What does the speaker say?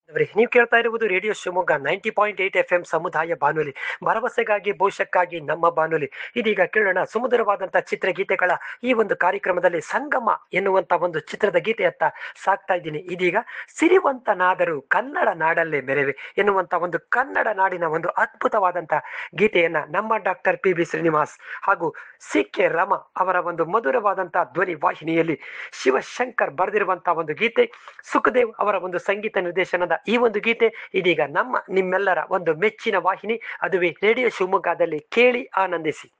ಅವರೇ, ನೀವು ಕೇಳ್ತಾ ಇರುವುದು radio Shivamogga ninety point eight F M ಸಮುದಾಯ ಬಾನುಲಿ ಭರವಸೆಗಾಗಿ ಭವಿಷ್ಯಕ್ಕಾಗಿ ನಮ್ಮ ಬಾನುಲಿ ಇದೀಗ ಕೇಳೋಣ ಸುಮಧುರವಾದಂತಹ ಚಿತ್ರಗೀತೆಗಳ ಈ ಒಂದು ಕಾರ್ಯಕ್ರಮದಲ್ಲಿ ಸಂಗಮ ಎನ್ನುವಂತ ಒಂದು ಚಿತ್ರದ ಗೀತೆಯತ್ತ ಸಾಕ್ತಾ ಇದ್ದೀನಿ ಇದೀಗ ಸಿರಿವಂತನಾದರೂ ಕನ್ನಡ ನಾಡಲ್ಲೇ ಮೆರೆವೆ ಎನ್ನುವಂತ ಒಂದು ಕನ್ನಡ ನಾಡಿನ ಒಂದು ಅದ್ಭುತವಾದಂತಹ ಗೀತೆಯನ್ನ ನಮ್ಮ ಡಾಕ್ಟರ್ ಪಿ ಬಿ ಶ್ರೀನಿವಾಸ್ ಹಾಗೂ ಸಿ ಕೆ ರಮ ಅವರ ಒಂದು ಮಧುರವಾದಂತಹ ಧ್ವನಿ ವಾಹಿನಿಯಲ್ಲಿ ಶಿವಶಂಕರ್ ಬರೆದಿರುವಂತಹ ಒಂದು ಗೀತೆ ಸುಖದೇವ್ ಅವರ ಒಂದು ಸಂಗೀತ ನಿರ್ದೇಶನದ ಈ ಒಂದು ಗೀತೆ ಇದೀಗ ನಮ್ಮ ನಿಮ್ಮೆಲ್ಲರ ಒಂದು ಮೆಚ್ಚಿನ ವಾಹಿನಿ ಅದುವೇ ರೇಡಿಯೋ ಶಿವಮೊಗ್ಗದಲ್ಲಿ ಕೇಳಿ ಆನಂದಿಸಿ